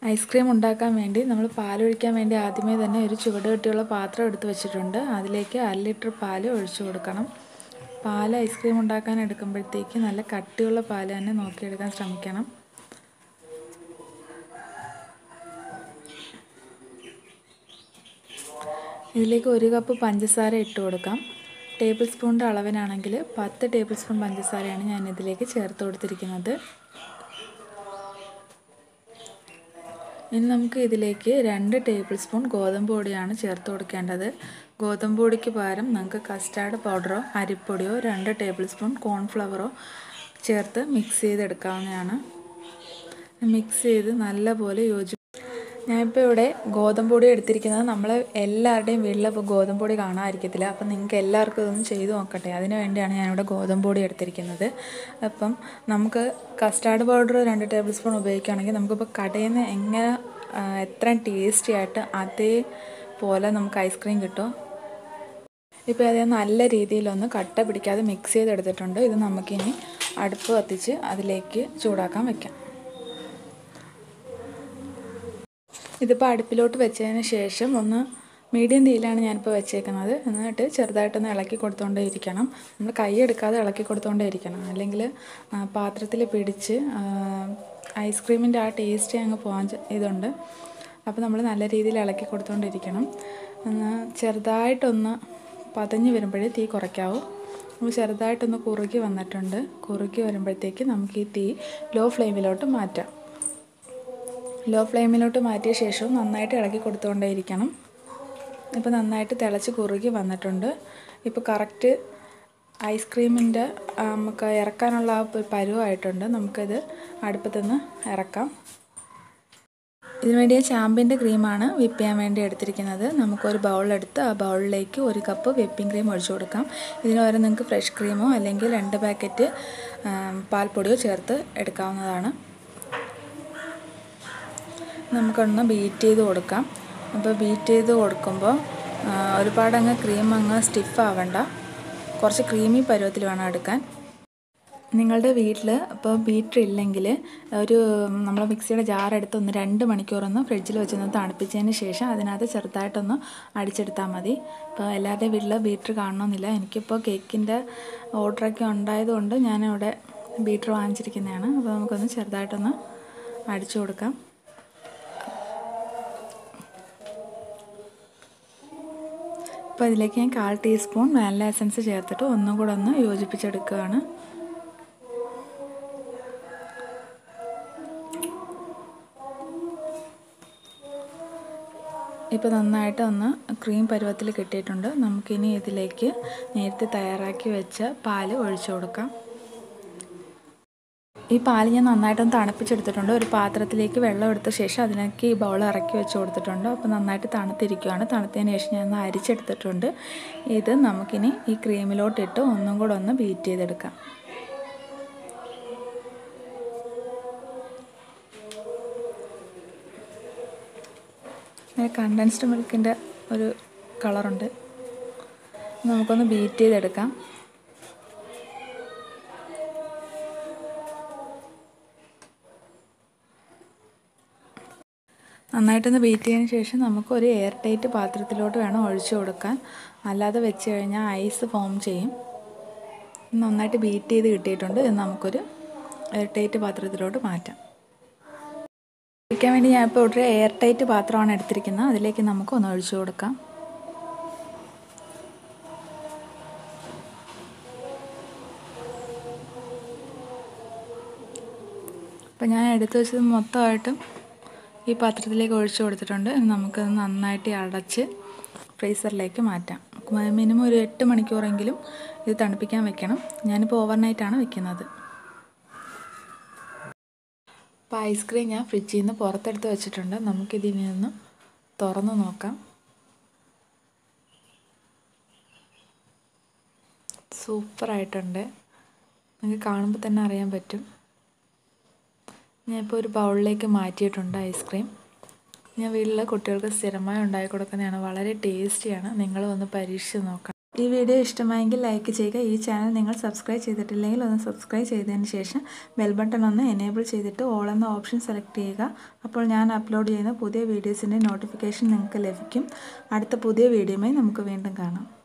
ice cream ഉണ്ടാക്കാൻ വേണ്ടി നമ്മൾ പാലൊഴിക്കാൻ വേണ്ടി ആദ്യമേ തന്നെ ഒരു ചുവട് കെട്ടിയുള്ള പാത്രം എടുത്ത് വെച്ചിട്ടുണ്ട് അതിലേക്ക് അര ലിറ്റർ പാൽ ഒഴിച്ചു കൊടുക്കണം പാൽ ഐസ്ക്രീം ഉണ്ടാക്കാൻ എടുക്കുമ്പോഴത്തേക്ക് നല്ല കട്ടിയുള്ള പാൽ തന്നെ നോക്കിയെടുക്കാൻ ശ്രമിക്കണം ഇതിലേക്ക് ഒരു കപ്പ് പഞ്ചസാര ഇട്ട് കൊടുക്കാം ടേബിൾ സ്പൂണിൻ്റെ അളവിനാണെങ്കിൽ പത്ത് ടേബിൾ സ്പൂൺ പഞ്ചസാരയാണ് ഞാൻ ഇതിലേക്ക് ചേർത്ത് കൊടുത്തിരിക്കുന്നത് ഇനി നമുക്ക് ഇതിലേക്ക് രണ്ട് ടേബിൾ സ്പൂൺ ഗോതമ്പ് പൊടിയാണ് ചേർത്ത് കൊടുക്കേണ്ടത് ഗോതമ്പ് പൊടിക്ക് പകരം നമുക്ക് കസ്റ്റാർഡ് പൗഡറോ അരിപ്പൊടിയോ രണ്ട് ടേബിൾ സ്പൂൺ കോൺഫ്ലവറോ ചേർത്ത് മിക്സ് ചെയ്തെടുക്കാവുന്നതാണ് മിക്സ് ചെയ്ത് നല്ലപോലെ യോജി ഞാനിപ്പോൾ ഇവിടെ ഗോതമ്പ് പൊടി എടുത്തിരിക്കുന്നത് നമ്മൾ എല്ലാവരുടെയും വീട്ടിൽ ഇപ്പോൾ ഗോതമ്പ് പൊടി കാണാതിരിക്കത്തില്ല അപ്പം നിങ്ങൾക്ക് എല്ലാവർക്കും ഇതൊന്ന് ചെയ്ത് നോക്കട്ടെ അതിന് വേണ്ടിയാണ് ഞാനിവിടെ ഗോതമ്പ് പൊടി എടുത്തിരിക്കുന്നത് അപ്പം നമുക്ക് കസ്റ്റാർഡ് പൗഡർ രണ്ട് ടേബിൾ സ്പൂൺ ഉപയോഗിക്കുകയാണെങ്കിൽ നമുക്കിപ്പോൾ കടയിൽ നിന്ന് എങ്ങനെ എത്രയും ടേസ്റ്റി ആയിട്ട് അതേപോലെ നമുക്ക് ഐസ്ക്രീം കിട്ടും ഇപ്പോൾ അത് നല്ല രീതിയിലൊന്ന് കട്ട പിടിക്കാതെ മിക്സ് ചെയ്തെടുത്തിട്ടുണ്ട് ഇത് നമുക്കിനി അടുപ്പ് കത്തിച്ച് അതിലേക്ക് ചൂടാക്കാൻ വെക്കാം ഇതിപ്പോൾ അടുപ്പിലോട്ട് വെച്ചതിന് ശേഷം ഒന്ന് മീഡിയം തീയിലാണ് ഞാനിപ്പോൾ വെച്ചേക്കുന്നത് എന്നിട്ട് ചെറുതായിട്ടൊന്ന് ഇളക്കി കൊടുത്തുകൊണ്ടേ ഇരിക്കണം നമ്മൾ കൈ എടുക്കാതെ ഇളക്കി കൊടുത്തുകൊണ്ടേ ഇരിക്കണം അല്ലെങ്കിൽ പാത്രത്തിൽ പിടിച്ച് ഐസ്ക്രീമിൻ്റെ ആ ടേസ്റ്റ് അങ്ങ് പോകാൻ ഇതുണ്ട് അപ്പോൾ നമ്മൾ നല്ല രീതിയിൽ ഇളക്കി കൊടുത്തുകൊണ്ടിരിക്കണം ചെറുതായിട്ടൊന്ന് പതഞ്ഞ് വരുമ്പോഴേ തീ കുറയ്ക്കാവൂ അപ്പോൾ ചെറുതായിട്ടൊന്ന് കുറുകി വന്നിട്ടുണ്ട് കുറുകി വരുമ്പോഴത്തേക്ക് നമുക്ക് ഈ തീ ലോ ഫ്ലെയിമിലോട്ട് മാറ്റാം ലോ ഫ്ലെയിമിലോട്ട് മാറ്റിയ ശേഷം നന്നായിട്ട് ഇളക്കി കൊടുത്തുകൊണ്ടേയിരിക്കണം ഇപ്പോൾ നന്നായിട്ട് തിളച്ച് കുറുകി വന്നിട്ടുണ്ട് ഇപ്പോൾ കറക്റ്റ് ഐസ്ക്രീമിൻ്റെ നമുക്ക് ഇറക്കാനുള്ള ആ പരുവമായിട്ടുണ്ട് നമുക്കത് അടുപ്പത്തു നിന്ന് ഇറക്കാം ഇതിനു വേണ്ടി ചാമ്പിൻ്റെ ക്രീമാണ് വിപ്പ് ചെയ്യാൻ വേണ്ടി എടുത്തിരിക്കുന്നത് നമുക്കൊരു ബൗളെടുത്ത് ആ ബൗളിലേക്ക് ഒരു കപ്പ് വിപ്പിംഗ് ക്രീം ഒഴിച്ചു കൊടുക്കാം ഇതിന് പകരം നിങ്ങൾക്ക് ഫ്രഷ് ക്രീമോ അല്ലെങ്കിൽ രണ്ട് പാക്കറ്റ് പാൽപ്പൊടിയോ ചേർത്ത് എടുക്കാവുന്നതാണ് നമുക്കൊന്ന് ബീറ്റ് ചെയ്ത് കൊടുക്കാം അപ്പോൾ ബീറ്റ് ചെയ്ത് കൊടുക്കുമ്പോൾ ഒരുപാട് അങ്ങ് ക്രീം അങ്ങ് സ്റ്റിഫ് ആവണ്ട കുറച്ച് ക്രീമി പരുവത്തിൽ വേണം എടുക്കാൻ നിങ്ങളുടെ വീട്ടിൽ ഇപ്പോൾ ബീറ്റർ ഇല്ലെങ്കിൽ ഒരു നമ്മൾ മിക്സിയുടെ ജാറെടുത്ത് ഒന്ന് രണ്ട് മണിക്കൂറൊന്ന് ഫ്രിഡ്ജിൽ വെച്ചൊന്ന് തണുപ്പിച്ചതിന് ശേഷം അതിനകത്ത് ചെറുതായിട്ടൊന്ന് അടിച്ചെടുത്താൽ മതി ഇപ്പോൾ എല്ലാവരുടെയും വീട്ടിൽ ബീറ്റർ കാണണമെന്നില്ല എനിക്കിപ്പോൾ കേക്കിൻ്റെ ഓർഡറൊക്കെ ഉണ്ടായതുകൊണ്ട് ഞാനിവിടെ ബീറ്റർ വാങ്ങിച്ചിരിക്കുന്നതാണ് അപ്പോൾ നമുക്കൊന്ന് ചെറുതായിട്ടൊന്ന് അടിച്ചു കൊടുക്കാം അപ്പോൾ ഇതിലേക്ക് ഞാൻ കാൽ ടീസ്പൂൺ വാനില എസൻസ് ചേർത്തിട്ട് ഒന്നും കൂടെ ഒന്ന് യോജിപ്പിച്ചെടുക്കുകയാണ് ഇപ്പോൾ നന്നായിട്ട് ഒന്ന് ക്രീം പരുവത്തിൽ കിട്ടിയിട്ടുണ്ട് നമുക്കിനി ഇതിലേക്ക് നേരത്തെ തയ്യാറാക്കി വെച്ച പാല് ഒഴിച്ചു കൊടുക്കാം ഈ പാല് ഞാൻ നന്നായിട്ടൊന്ന് തണുപ്പിച്ചെടുത്തിട്ടുണ്ട് ഒരു പാത്രത്തിലേക്ക് വെള്ളം എടുത്ത ശേഷം അതിലേക്ക് ഈ ബൗൾ ഇറക്കി വെച്ച് കൊടുത്തിട്ടുണ്ട് അപ്പോൾ നന്നായിട്ട് തണുത്തിരിക്കുകയാണ് തണുത്തതിന് ശേഷം ഞാൻ ഒന്ന് അരിച്ചെടുത്തിട്ടുണ്ട് ഇത് നമുക്കിനി ഈ ക്രീമിലോട്ടിട്ട് ഒന്നും കൂടെ ഒന്ന് ബീറ്റ് ചെയ്തെടുക്കാം കണ്ടൻസ്ഡ് മിൽക്കിൻ്റെ ഒരു കളറുണ്ട് നമുക്കൊന്ന് ബീറ്റ് ചെയ്തെടുക്കാം നന്നായിട്ടൊന്ന് ബീറ്റ് ചെയ്തതിന് ശേഷം നമുക്ക് ഒരു എയർ ടൈറ്റ് പാത്രത്തിലോട്ട് വേണം ഒഴിച്ചു കൊടുക്കാൻ അല്ലാതെ വെച്ച് കഴിഞ്ഞാൽ ഐസ് ഫോം ചെയ്യും നന്നായിട്ട് ബീറ്റ് ചെയ്ത് കിട്ടിയിട്ടുണ്ട് ഇത് നമുക്കൊരു എയർ ടൈറ്റ് പാത്രത്തിലോട്ട് മാറ്റാം കഴിക്കാൻ വേണ്ടി ഞാൻ ഇപ്പോൾ ഒരു എയർ ടൈറ്റ് പാത്രമാണ് എടുത്തിരിക്കുന്നത് അതിലേക്ക് നമുക്ക് ഒന്ന് ഒഴിച്ചു കൊടുക്കാം അപ്പോൾ ഞാൻ എടുത്തു വെച്ചത് മൊത്തമായിട്ടും ഈ പാത്രത്തിലേക്ക് ഒഴിച്ചു കൊടുത്തിട്ടുണ്ട് നമുക്കത് നന്നായിട്ട് അടച്ച് ഫ്രീസറിലേക്ക് മാറ്റാം മിനിമം ഒരു എട്ട് മണിക്കൂറെങ്കിലും ഇത് തണുപ്പിക്കാൻ വെക്കണം ഞാനിപ്പോൾ ഓവർനൈറ്റാണ് വെക്കുന്നത് അപ്പോൾ ഐസ്ക്രീം ഞാൻ ഫ്രിഡ്ജിൽ നിന്ന് പുറത്തെടുത്ത് വെച്ചിട്ടുണ്ട് നമുക്കിതിനെ ഒന്ന് തുറന്ന് നോക്കാം സൂപ്പറായിട്ടുണ്ട് നിങ്ങൾക്ക് കാണുമ്പോൾ തന്നെ അറിയാൻ പറ്റും ഞാനിപ്പോൾ ഒരു ബൗളിലേക്ക് മാറ്റിയിട്ടുണ്ട് ഐസ്ക്രീം ഞാൻ വീട്ടിൽ കുട്ടികൾക്ക് സ്ഥിരമായി ഉണ്ടാക്കി കൊടുക്കുന്നതാണ് വളരെ ടേസ്റ്റിയാണ് നിങ്ങൾ ഒന്ന് പരീക്ഷിച്ച് നോക്കാം ഈ വീഡിയോ ഇഷ്ടമായെങ്കിൽ ലൈക്ക് ചെയ്യുക ഈ ചാനൽ നിങ്ങൾ സബ്സ്ക്രൈബ് ചെയ്തിട്ടില്ലെങ്കിൽ ഒന്ന് സബ്സ്ക്രൈബ് ചെയ്തതിന് ശേഷം ബെൽ ബട്ടൺ ഒന്ന് എനേബിൾ ചെയ്തിട്ട് ഓൾ എന്ന ഓപ്ഷൻ സെലക്ട് ചെയ്യുക അപ്പോൾ ഞാൻ അപ്ലോഡ് ചെയ്യുന്ന പുതിയ വീഡിയോസിൻ്റെ നോട്ടിഫിക്കേഷൻ നിങ്ങൾക്ക് ലഭിക്കും അടുത്ത പുതിയ വീഡിയോയുമായി നമുക്ക് വീണ്ടും കാണാം